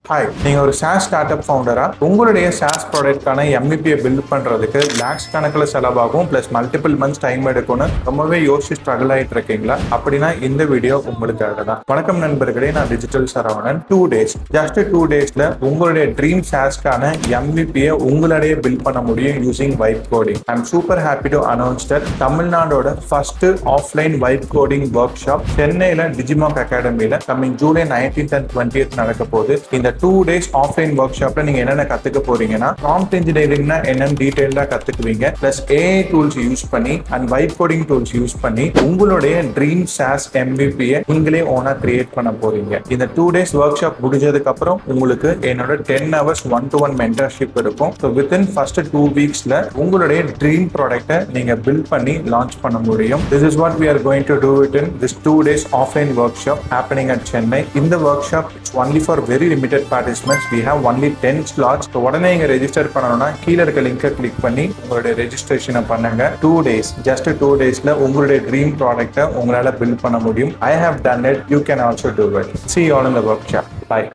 hi நீங்க ஒரு SaaS start up ஃபவுண்டரா உங்களுடைய SaaS ப்ராடக்ட்கான எம்இபியை பில்ட் பண்றதுக்கு லேக்ஸ் கணக்கில் செலவாகும் பிளஸ் மல்டிபிள் மந்த்ஸ் டைம் எடுக்கும்னு ரொம்பவே யோசிச்சு ஸ்ட்ரகிள் ஆயிட்டு இருக்கீங்களா அப்படின்னா இந்த வீடியோ உங்களுக்காக தான் வணக்கம் நண்பர்களே நான் digital Saravanan two days just two டேஸ்ல உங்களுடைய ட்ரீம் SaaSக்கான எம்இபியை உங்களாலேயே பில்ட் பண்ண முடியும் using vibe coding I am super happy to announce that தமிழ்நாடோட first offline vibe coding workshop சென்னையில டிஜிமாக் அகாடமியில coming July nineteenth and twentieth நடக்க போகுது இந்த டூ டேஸ் ஆஃப்லைன் ஒர்க் ஷாப்ல நீங்க என்னென்ன கத்துக்க போறீங்கன்னா ப்ராம்ப்ட் இன்ஜினியரிங்னா என்னன்னு டீடைல்டா கத்துக்குவீங்க பிளஸ் ஏஐ டூல்ஸ் யூஸ் பண்ணி and vibe coding tools use பண்ணி உங்களுடைய ட்ரீம் சாஸ் எம்பிபியை நீங்களே ஓனா கிரியேட் பண்ண போறீங்க இந்த டூ டேஸ் ஒர்க் ஷாப் முடிஞ்சதுக்கு அப்புறம் உங்களுக்கு என்னோட ten hours one to one mentorship இருக்கும் ஸோ வித்தின் ஃபர்ஸ்ட் டூ வீக்ஸ்ல உங்களுடைய ட்ரீம் ப்ராடக்ட்டை நீங்க பில்ட் பண்ணி லான்ச் பண்ண முடியும் this is what we are going to do it in this two days offline workshop happening at Chennai இந்த workshop it's only for very limited participants we have only ten slots உடனே நீங்க register பண்ணணும்னா கீழே இருக்க லிங்கை click பண்ணி உங்களுடைய ரெஜிஸ்ட்ரேஷனை பண்ணுங்க டூ டேஸ் ஜஸ்ட் டூ டேஸ்ல உங்களுடைய ட்ரீம் ப்ராடக்ட்டை உங்களால பில்ட் பண்ண முடியும் I have done it you can also do it see all in the workshop by